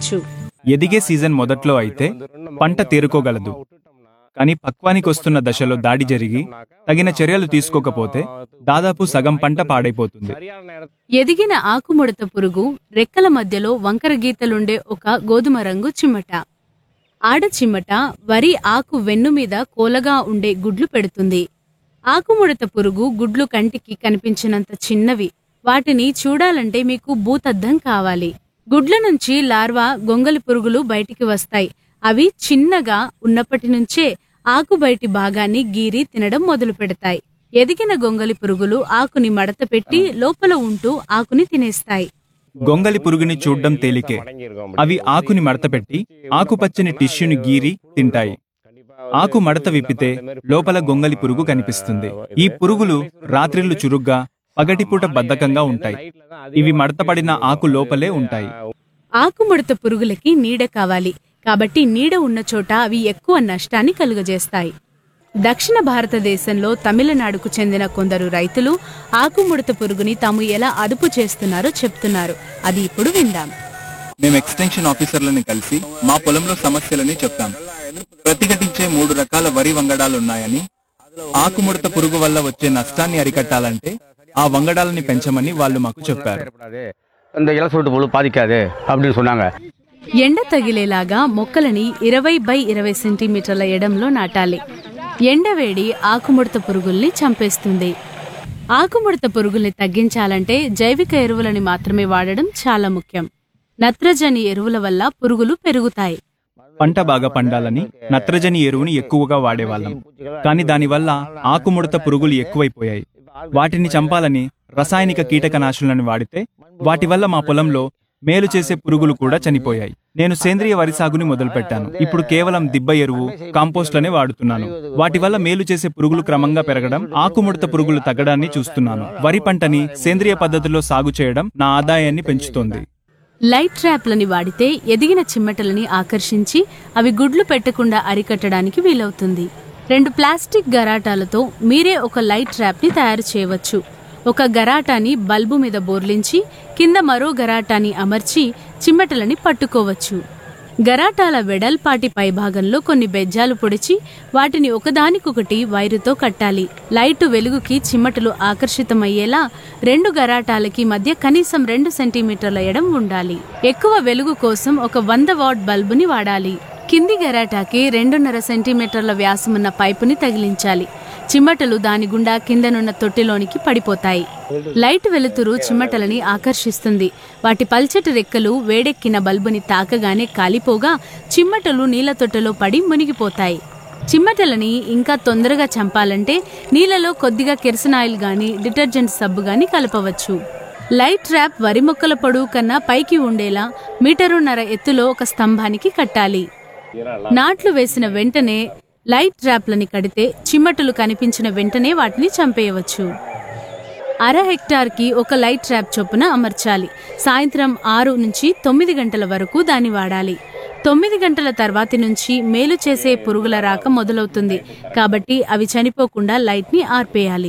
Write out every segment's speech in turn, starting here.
వాడవచ్చు ఎదిగే సీజన్ మొదట్లో అయితే పంట తేరుకోగలదు కానీ పక్వానికి వస్తున్న దశలో దాడి జరిగి తగిన చర్యలు తీసుకోకపోతే దాదాపు సగం పంట పాడైపోతుంది ఎదిగిన ఆకుముడత పురుగు రెక్కల మధ్యలో వంకర గీతలుండే ఒక గోధుమ రంగు చిమ్మట ఆడ చిమ్మట వరి ఆకు వెన్ను మీద కోలగా ఉండే గుడ్లు పెడుతుంది ఆకుముడత పురుగు గుడ్లు కంటికి కనిపించినంత చిన్నవి వాటిని చూడాలంటే మీకు భూతద్దం కావాలి గుడ్ల నుంచి లార్వా గొంగలి పురుగులు బయటికి వస్తాయి అవి చిన్నగా ఉన్నప్పటి నుంచే ఆకు బయటి భాగాన్ని గీరి తినడం మొదలు పెడతాయి ఎదిగిన గొంగలి పురుగులు ఆకుని మడత పెట్టి లోపల ఉంటూ ఆకుని తినేస్తాయి గొంగలి పురుగుని చూడ్డం తేలికే అవి ఆకుని మడతపెట్టి ఆకుపచ్చని టిష్యూని గీరి తింటాయి ఆకు మడత విప్పితే లోపల గొంగలి పురుగు కనిపిస్తుంది ఈ పురుగులు రాత్రిళ్లు చురుగ్గా పగటిపూట బద్ధకంగా ఉంటాయి ఇవి మడతపడిన ఆకు లోపలే ఉంటాయి ఆకుముడత పురుగులకి నీడ కావాలి కాబట్టి నీడ ఉన్న చోట అవి ఎక్కువ నష్టాన్ని కలుగజేస్తాయి దక్షిణ భారతదేశంలో తమిళనాడుకు చెందిన కొందరు రైతులు ఆకుముడత పురుగుని తాము ఎలా అదుపు చేస్తున్నారో చెప్తున్నారు అది ఇప్పుడు విందాం మేము ఎక్స్టెన్షన్ ఆఫీసర్లని కలిసి మా పొలంలో సమస్యలని చెప్పాం ప్రతిఘటించే మూడు రకాల వరి వంగడాలు ఉన్నాయని ఆకుముడత పురుగు వల్ల వచ్చే నష్టాన్ని అరికట్టాలంటే ఆ వంగడాలని పెంచమని వాళ్ళు మాకు చెప్పారు இந்த இலசோட்டு புழு பாதிக்காது அப்படின்னு சொன்னாங்க ఎండ తగిలేలాగా మొక్కలని ఇరవై బై ఇరవై సెంటీమీటర్ల ఎడంలో నాటాలి ఎండవేడి ఆకుముడత పురుగుల్ని చంపేస్తుంది ఆకుముడత పురుగుల్ని తగ్గించాలంటే జైవిక ఎరువులని మాత్రమే వాడడం చాలా ముఖ్యం నత్రజని ఎరువుల వల్ల పురుగులు పెరుగుతాయి పంట బాగా పండాలని నత్రజని ఎరువుని ఎక్కువగా వాడేవాళ్ళం కానీ దానివల్ల ఆకుముడత పురుగులు ఎక్కువైపోయాయి వాటిని చంపాలని రసాయనిక కీటకనాశులను వాడితే వాటి వల్ల మా పొలంలో మేలు చేసే పురుగులు కూడా చనిపోయాయి నేను సేంద్రియ వరి సాగుని మొదలుపెట్టాను ఇప్పుడు కేవలం దిబ్బ ఎరువు కాంపోస్ట్లనే వాడుతున్నాను వాటి వల్ల మేలు చేసే పురుగులు క్రమంగా పెరగడం ఆకుముడత పురుగులు తగ్గడాన్ని చూస్తున్నాను వరి పంటని సేంద్రియ పద్ధతిలో సాగు చేయడం నా ఆదాయాన్ని పెంచుతోంది లైట్ ట్రాప్లని వాడితే ఎదిగిన చిమ్మటలని ఆకర్షించి అవి గుడ్లు పెట్టకుండా అరికట్టడానికి వీలవుతుంది రెండు ప్లాస్టిక్ గరాటాలతో మీరే ఒక లైట్ ట్రాప్ని తయారు చేయవచ్చు ఒక గరాటాని బల్బు మీద బోర్లించి కింద మరో గరాటాని అమర్చి చిమ్మటలని పట్టుకోవచ్చు గరాటాల వెడల్పాటి పైభాగంలో కొన్ని బెజ్జాలు పొడిచి వాటిని ఒకదానికొకటి వైరుతో కట్టాలి లైటు వెలుగుకి చిమ్మటలు ఆకర్షితమయ్యేలా రెండు గరాటాలకి మధ్య కనీసం రెండు సెంటీమీటర్ల ఎడం ఉండాలి ఎక్కువ వెలుగు కోసం ఒక వంద వాట్ బల్బుని వాడాలి కింది గరాటాకి రెండున్నర సెంటీమీటర్ల వ్యాసమున్న పైపుని తగిలించాలి చిమ్మటలు దాని గుండా కిందనున్న తొట్టిలోనికి పడిపోతాయి లైట్ వెలుతురు చిమ్మటలని ఆకర్షిస్తుంది వాటి పల్చటి రెక్కలు వేడెక్కిన బల్బుని తాకగానే కాలిపోగా చిమ్మటలు నీళ్ల తొట్టెలో పడి మునిగిపోతాయి చిమ్మటలని ఇంకా తొందరగా చంపాలంటే నీళ్ళలో కొద్దిగా కెరసనాయిల్ గాని డిటర్జెంట్ సబ్బు గాని కలపవచ్చు లైట్ ట్రాప్ వరి మొక్కల పొడవు కన్నా పైకి ఉండేలా మీటరున్నర ఎత్తులో ఒక స్తంభానికి కట్టాలి నాట్లు వేసిన వెంటనే లైట్ ట్రాప్లని కడితే చిమ్మటలు కనిపించిన వెంటనే వాటిని చంపేయవచ్చు అర హెక్టార్కి ఒక లైట్ ట్రాప్ చొప్పున అమర్చాలి సాయంత్రం ఆరు నుంచి తొమ్మిది గంటల వరకు దాన్ని వాడాలి తొమ్మిది గంటల తర్వాతి నుంచి మేలు చేసే పురుగుల రాక మొదలవుతుంది కాబట్టి అవి చనిపోకుండా లైట్ని ఆర్పేయాలి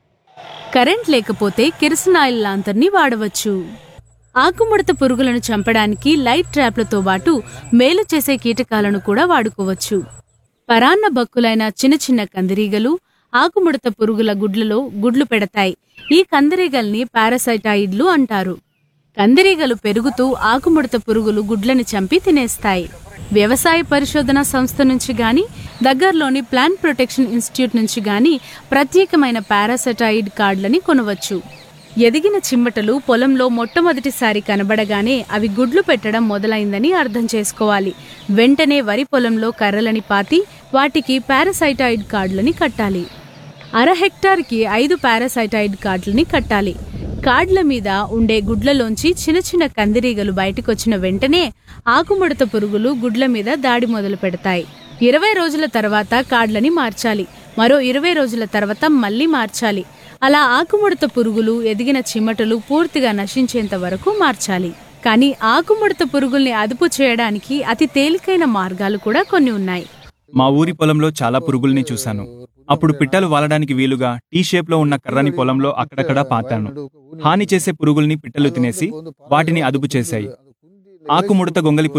కరెంట్ లేకపోతే కిరసనాయిల్ లాంతర్ని వాడవచ్చు ఆకుముడత పురుగులను చంపడానికి లైట్ ట్రాప్లతో పాటు మేలు చేసే కీటకాలను కూడా వాడుకోవచ్చు పరాన్న బక్కులైన చిన్న చిన్న కందిరీగలు ఆకుముడత పురుగుల గుడ్లలో గుడ్లు పెడతాయి ఈ కందిరీగల్ని పారాసైటాయిడ్లు అంటారు కందిరీగలు పెరుగుతూ ఆకుముడత పురుగులు గుడ్లని చంపి తినేస్తాయి వ్యవసాయ పరిశోధన సంస్థ నుంచి గాని దగ్గరలోని ప్లాంట్ ప్రొటెక్షన్ ఇన్స్టిట్యూట్ నుంచి గాని ప్రత్యేకమైన పారాసైటాయిడ్ కార్డులని కొనవచ్చు ఎదిగిన చిమ్మటలు పొలంలో మొట్టమొదటిసారి కనబడగానే అవి గుడ్లు పెట్టడం మొదలైందని అర్థం చేసుకోవాలి వెంటనే వరి పొలంలో కర్రలని పాతి వాటికి పారాసైటాయిడ్ కార్డులని కట్టాలి అర హెక్టార్కి ఐదు పారాసైటాయిడ్ కార్డులని కట్టాలి కార్డుల మీద ఉండే గుడ్లలోంచి చిన్న చిన్న కందిరీగలు బయటకొచ్చిన వెంటనే ఆకుముడత పురుగులు గుడ్ల మీద దాడి మొదలు పెడతాయి ఇరవై రోజుల తర్వాత కార్డులని మార్చాలి మరో ఇరవై రోజుల తర్వాత మళ్ళీ మార్చాలి అలా ఆకుముడత పురుగులు ఎదిగిన చిమ్మటలు పూర్తిగా నశించేంత వరకు మార్చాలి కానీ ఆకుముడత పురుగుల్ని అదుపు చేయడానికి అతి తేలికైన మార్గాలు కూడా కొన్ని ఉన్నాయి మా ఊరి పొలంలో చాలా పురుగుల్ని చూశాను అప్పుడు పిట్టలు వాలడానికి వీలుగా టీ షేప్ లో ఉన్న కర్రని పొలంలో అక్కడక్కడా పాతాను హాని చేసే పురుగుల్ని పిట్టలు తినేసి వాటిని అదుపు చేశాయి ఆకుముడత గొంగలి